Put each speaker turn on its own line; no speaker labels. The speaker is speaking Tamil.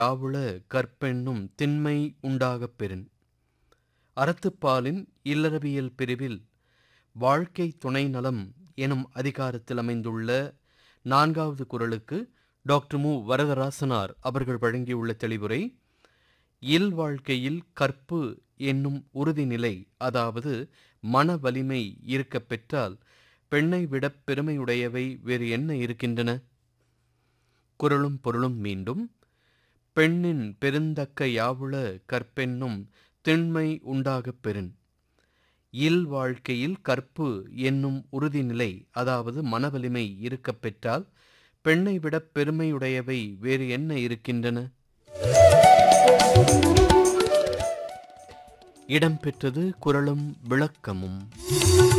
யாவுள கற்பென்னும் திண்மை உண்டாகப் பெறின் அறத்துப்பாலின் இல்லறவியல் பிரிவில் வாழ்க்கை துணை நலம் எனும் அதிகாரத்தில் அமைந்துள்ள நான்காவது குறளுக்கு டாக்டர் மு வரதராசனார் அவர்கள் வழங்கியுள்ள தெளிவுரை இல் வாழ்க்கையில் கற்பு என்னும் உறுதிநிலை அதாவது மன வலிமை இருக்கப் பெற்றால் பெண்ணை விடப் பெருமையுடையவை வேறு என்ன இருக்கின்றன குறளும் பொருளும் மீண்டும் பெண்ணின் பெருந்தக்க யாவுள கற்பென்னும் திண்மை உண்டாகப் பெறின் இல் வாழ்க்கையில் கற்பு என்னும் உறுதிநிலை அதாவது மனவலிமை இருக்கப் பெற்றால் பெண்ணை விடப் பெருமையுடையவை வேறு என்ன இருக்கின்றன இடம்பெற்றது குறளும் விளக்கமும்